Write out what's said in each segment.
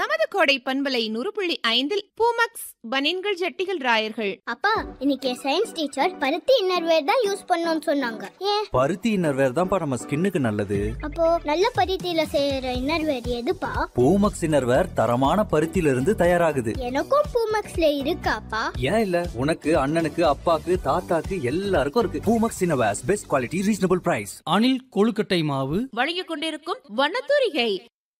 நமது கோடை பண்பலை நூறு புள்ளி ஐந்தில் பூமக்ஸ் பனின்கள் ஜட்டிகள் ராயர்கள் அப்பா இன்னைக்கு சயின்ஸ் டீச்சர் பருத்தி இன்னர்வேர் தான் யூஸ் பண்ணணும்னு சொன்னாங்க ஏன் பருத்தி இன்னர்வேர் தான்ப்பா நம்ம ஸ்கின்னுக்கு நல்லது அப்போ நல்ல பருத்தியில செய்யற இன்னர்வேர் எதுப்பா பூமக்ஸ் இன்னர்வேர் தரமான பருத்தியில இருந்து தயாராகுது எனக்கும் பூமக்ஸ்ல இருக்காப்பா ஏன் இல்ல உனக்கு அண்ணனுக்கு அப்பாக்கு தாத்தாக்கு எல்லாருக்கும் இருக்கு Poomex innerwears best quality reasonable price Anil கொழுக்கட்டை மாவு வழங்கிக் கொண்டிருக்கும் வண்ணத்தூரிகை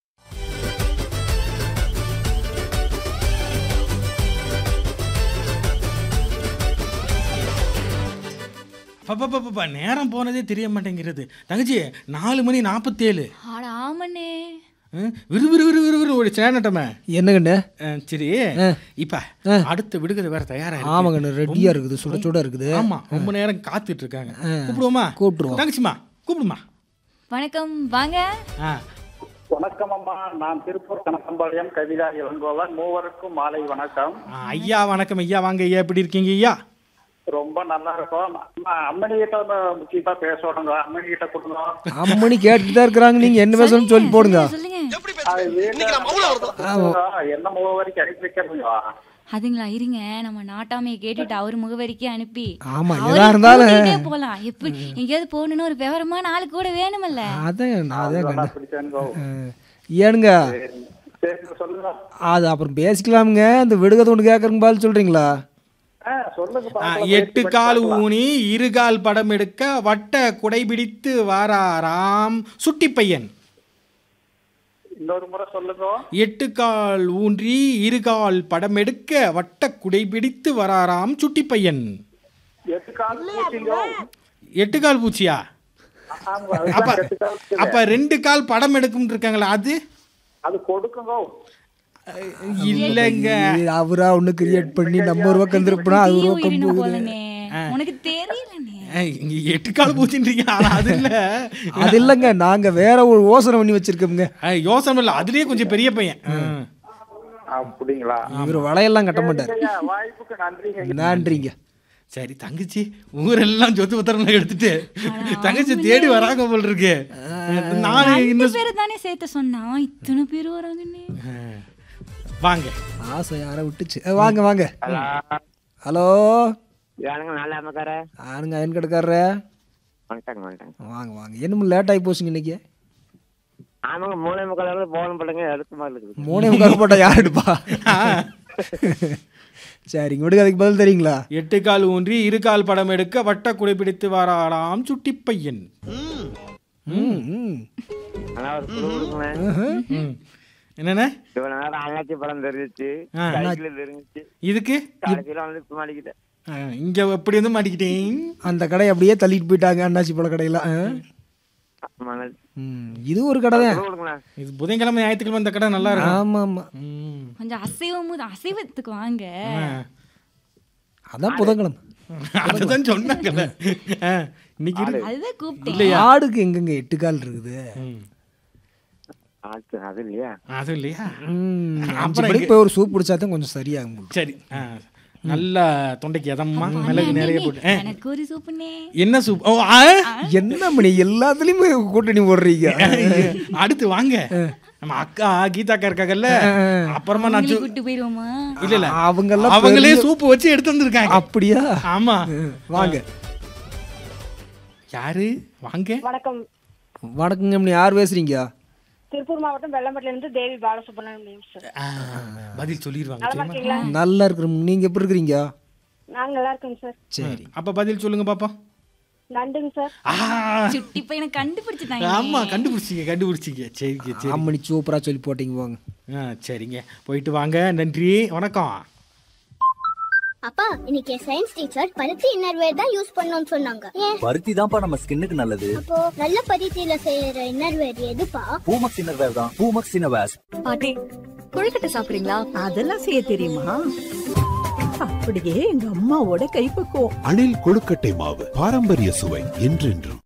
பப்பா நேரம் போனதே தெரிய மாட்டேங்கிறது தங்கச்சி நாலு மணி நாற்பத்தேழு ஆட ஆமண்ணே விறு விறு விறு விறு விறு ஒரு சேனட்டமே என்னங்கண்ணே சரி இப்ப அடுத்த விடுகதை வேற தயாரா இருக்கு. ஆமாங்கண்ணே ரெடியா இருக்குது சுட சுட இருக்குது ஆமா ரொம்ப நேரம் காத்துட்டு இருக்காங்க கூப்பிடுவோமா கூப்பிட்டுருவோம். தங்கச்சிமா கூப்பிடுமா வணக்கம் வாங்க ஆ வணக்கம் அம்மா நான் திருப்பூர் கனகம்பாளையம் கவிதா இளங்கோவன் மூவருக்கும் மாலை வணக்கம் ஆ, ஐயா வணக்கம் ஐயா வாங்க ஐயா எப்படி இருக்கீங்க ஐயா ரொம்ப நல்லா இருக்கும் அம்மா, அம்மனி கிட்ட வந்து முக்கியமா பேசணுங்க அம்மனி கிட்ட கொடுங்க அம்மணி கேட்டுட்டு தான் இருக்கிறாங்க நீங்க என்ன பேசணும்னு சொல்லி போடுங்க சொல்லுங்க அது வீட்டுல என்ன முகவரிக்கு அனுப்பி வைக்கிறதுங்க அதுங்களா இருங்க நம்ம நாட்டாமையை கேட்டுட்டு அவர் முகவரிக்கு அனுப்பி ஆமா, அவரை எதா இருந்தாலும். கூட்டிட்டே போலாம் எப்படி எங்கேயாவது போகணும்னு ஒரு விவரமான ஆளு கூட வேணுமல்ல அதான் அதான் கண்ணு பிடிச்சேனுங்க ஏனுங்க சரி சொல்லுங்க அது அப்புறம் பேசிக்கலாமுங்க இந்த விடுகதை ஒன்று கேட்கறங்க பதில் சொல்றீங்களா ஆ, சொல்லுங்க ஆ, பார்க்கலாம். எட்டு கால் ஊனி இருகால் படம் எடுக்க வட்ட குடைபிடித்து வாராராம் சுட்டி பையன் இன்னொரு முறை சொல்லுங்க எட்டு கால் ஊன்றி இருகால் படம் எடுக்க வட்ட குடைபிடித்து வராராம் சுட்டி பையன் எட்டு கால் பூச்சிங்க எட்டு கால் பூச்சியா ஆமா, அப்ப அதுதான் எட்டு கால் பூச்சி. அப்ப ரெண்டு கால் படம் எடுக்கும் இருக்காங்களா அது அது கொடுக்குங்க இல்லைங்க இது அவரா ஒண்ணு கிரியேட் பண்ணி நம்ம ஒரு பக்கம் திருப்பினா அது ஒரு தீய பக்கம் உயிரினம் போகுது போலனே உனக்கு தெரியலனே ஏய், இங்க எட்டு கால் பூச்சின்றீங்க ஆனா அது இல்ல அது இல்லைங்க நாங்க வேற ஒரு யோசனை பண்ணி வச்சிருக்கோங்க ஏய், யோசனை இல்ல அதுலயே கொஞ்சம் பெரிய பையன் ம். அப்படிங்களா இவர் வலையெல்லாம் கட்ட மாட்டார் ஐயா, வாய்ப்புக்கு நன்றிங்க நன்றிங்க சரி தங்கச்சி ஊரெல்லாம் சொத்து பத்திரம் எடுத்துட்டு தங்கச்சி தேடி வராங்க போல் இருக்கு நான் ரெண்டு இன்னும் பேரை தானே சேர்த்து சொன்னா இத்தனை பேர் வராங்கண்ணே வாங்க ஆசை யாரை விட்டுச்சு அஹ், வாங்க வாங்க ஹலோ யாருங்க நல்லா அம்மக்கார யாருங்க அயன் கடைக்காரர வந்துட்டாங்க வந்துட்டாங்க வாங்க வாங்க என்னமோ லேட் ஆகி போச்சுங்க இன்னைக்கு ஆமாங்க மூணே முக்கால் போகணும் பிள்ளைங்க எடுத்து மாதிரி இருக்குது மூணே முக்கால் போட்டா யார் எடுப்பா சரிங்க விடுங்க அதுக்கு பதில் தெரியுங்களா எட்டு கால் ஊன்றி இரு கால் படம் எடுக்க வட்ட குடைபிடித்து வராடாம் சுட்டி பையன் ம் ம் ஆனால் ஒரு குழு கொடுங்களேன் ம். என்னண்ணே இவ்வளோ நேரம் அண்ணாச்சி படம் தெரிஞ்சிச்சு ஆ. சைக்கிள் தெரிஞ்சிச்சு வந்து இதுக்கு இப்போ மாட்டிக்கிட்டேன் ஆ, இங்க எப்படி வந்து மாட்டிக்கிட்டேன் அந்த கடை அப்படியே தள்ளிட்டு போயிட்டாங்க அண்ணாச்சி பழ கடையில ஆ? மணல் ம், இது ஒரு கடை தான் குழு கொடுங்களேன் இது புதன்கிழமை ஞாயிற்றுக்கிழமை இந்த கடை நல்லா இருக்கும் ஆமா ஆமா ம். கொஞ்சம் அசைவம் அசைவத்துக்கு வாங்க ஆ. அதான் புதன்கிழமை அதுதான் சொன்னாங்கல்ல ஆ, இன்னைக்கு இருக்கு. அதுதான் கூப்பிட்டேன் ஆடுக்கு எங்கெங்க எட்டு கால் இருக்குது ம். ஆச்சு அது இல்லையா அது இல்லையா ம், அஞ்சு அப்புறம் மணிக்கு போய் ஒரு சூப் குடிச்சா தான் கொஞ்சம் சரியாகும் உங்களுக்கு. சரி ஆ. நல்லா தொண்டைக்கு எதம்மா மிளகு நிறைய போட்டு ஆ. எனக்கு ஒரு சூப்புண்ணே என்ன சூப் ஓ ஆ. என்ன மணி எல்லாத்துலயுமே கூட்டணி போடுறீங்க அடுத்து வாங்க நம்ம அக்கா கீதாக்கா இருக்காங்கல்ல அப்புறமா நான் அவங்களே சு- கூட்டு போயிருவோமா இல்ல இல்ல அவங்க எல்லாம் அவங்களே பெரிய- சூப்பு வச்சு எடுத்து வந்திருக்காங்க அப்படியா ஆமா வாங்க யாரு வாங்க வணக்கம் வணக்கங்க மணி யார் பேசுறீங்க திருப்பூர் மாவட்டம் வெள்ளம்பட்டில இருந்து தேவி பாலசுப்ரமணியம் சார் ஆ, பதில் சொல்லிடுவாங்க நலமா சரிம்மா? இருக்கீங்களா நல்லா இருக்கிறோம் நீங்க எப்படி இருக்கிறீங்க நாங்க நல்லா இருக்கோங்க சார் சரி அப்ப பதில் சொல்லுங்க பாப்பா நன்றிங்க சார் ஆ, சுட்டி பையனை கண்டுபிடிச்சிட்டாங்க ஆமா கண்டுபிடிச்சிங்க கண்டுபிடிச்சிங்க சரிங்க சரி அம்மணி சூப்பரா சொல்லி போட்டீங்க வாங்க ஆ சரிங்க போயிட்டு வாங்க நன்றி வணக்கம் அப்பா இன்னைக்கு சயின்ஸ் டீச்சர் பருத்தி இன்னர்வேர் தான் யூஸ் பண்ணணும்னு சொன்னாங்க ஏன் பருத்தி தான்ப்பா நம்ம ஸ்கின்னுக்கு நல்லது அப்போ நல்ல பருத்தியில செய்யற இன்னர்வேர் எதுப்பா பூமக்ஸ் இன்னர்வேர் தான் பூமக்ஸ் இன்னர்வேர்ஸ் பாட்டி கொழுக்கட்டை சாப்பிடுறீங்களா அதெல்லாம் செய்ய தெரியுமா அப்படியே எங்க அம்மாவோட கைப்பக்குவம் அணில் கொழுக்கட்டை மாவு பாரம்பரிய சுவை என்றென்றும்